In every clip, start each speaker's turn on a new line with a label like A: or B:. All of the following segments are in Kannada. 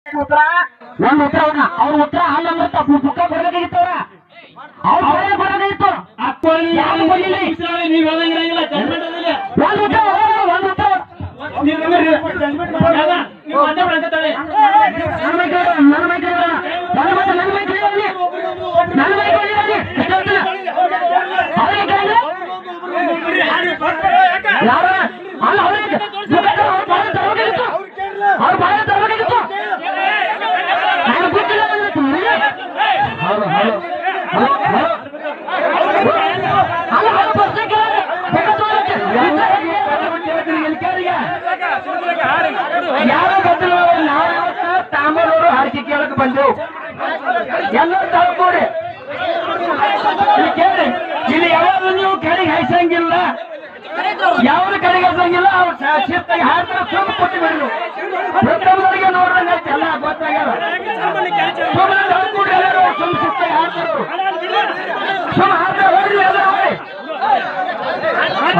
A: ಉತ್ತರ ಒಂದು ಉತ್ತರ ಅವ್ನ ಅವ್ರ ಉತ್ತರ ಅಲ್ಲ ಅಂದ್ರೆ ತಪ್ಪು ಬುಕ್ಕ ಬರ್ಬೇಕಾಗಿತ್ತು ಅವ್ರ ಅವ್ರ ಬರ್ಬೇಕಾಗಿತ್ತು
B: ಅಕ್ಕೋಳಿ
A: ಯಾರು ಬರ್ಲಿಲ್ಲ?
B: ಉಸಿರಾಡಿ ನೀವ್ ಹೇಳ್ದಂಗಿರಂಗಿಲ್ಲ ಜಡ್ಮೆಂಟ್ ಅದಿಲ್ಲ
A: ಒಂದು ಉತ್ತರ ಒಂದು ಉತ್ತರ
B: ನೀವ್ ಯಾಕ? ನೀವ್ ಮಾತಾಡ್ ಮಾತಾಡಿ.
A: ನನ್ನ ಮೈಕ್ ಇಡು, ನನ್ನ ಮೈಕ್ ಇಡು. ನನ್ನ ಮೈಕ್ ನನ್ನ ಮೈಕ್ ಇಡು ಅಲ್ಲಿ. ನನ್ನ ಮೈಕ್ ಇಡು ಅಲ್ಲಿ. ಎಷ್ಟೊತ್ತಿನ? ಅವ್ರಿಗೆ ಕೇಳಿದ್ರೆ? ಯಾರು? ಅಲ್ಲ ಅವ್ರಿಗೆ ಮುಖಕ್ಕೆ ಅವ್ರು ಬಾಳ ತರಬೇಕಾಗಿತ್ತು. ಅವ್ರು ಬಾಳ ತರಬೇಕಾಗಿತ್ತು. ನನಗೆ ಗೊತ್ತಿಲ್ಲ ಅಂದ್ಬಿಟ್ಟು ನಿನಗೆ? ಹೌದು, ಹೌದು. ಹೌದು, ಹೌದು. ಅಲ್ಲ, ಅವ್ರು ಪ್ರಶ್ನೆ ಕೇಳಿದ್ರೆ ಮುಖ ತೋರಕ್ಕೆ. ಇಲ್ಲಿ ಕೇಳಿಗೆ. ಯಾರು ಗೊತ್ತಿಲ್ಲ ನಾವು ಇವತ್ತು ತಾಂಬೂರವರು ಹರಕೆ ಕೇಳಕ್ ಬಂದೆವು ಎಲ್ಲರೂ ತಳ್ಕೊಡಿ ಇಲ್ಲಿ ಕೇಳಿ ಇಲ್ಲಿ ಯಾವಾಗ ನೀವು ಕೆಳಗೆ ಹಾಯ್ಸಂಗಿಲ್ಲ ಯಾವ್ದು ಕೆಳಗೆ ಹಾಯ್ಸಂಗಿಲ್ಲ ಅವ್ರು ಶಿಸ್ತಾಗಿ ಹಾಡ್ತಾರೆ ಸುಮ್ಮ ಕೊಟ್ಟು ಬಿಡ್ರು ಪ್ರಥಮದವರಿಗೆ ನೋಡ್ರಂಗ ಎಲ್ಲ ಗೊತ್ತಾಗ್ಯಾರ ಸುಮ್ಮನೆ ತಳ್ಕೊಡ್ರಿ ಎಲ್ಲರೂ ಸುಮ್ಮ ಶಿಸ್ತಾಗಿ ಹಾಡ್ತಾರೆ ಅವ್ರು. ಸುಮ್ಮ ಹಾಡ್ತಾರೆ ಹೋಗ್ರಿ ಎಲ್ಲರೂ ಹೋಗ್ರಿ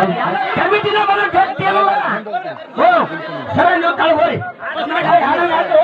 A: ಕಮಿಟಿನ ಬಂದ್ರೆ ಗಟ್ಟಿ ಅಲ್ವಾ ಓ ಸರ ನೀವು ಕಳ್ಕೊಳ್ಳಿ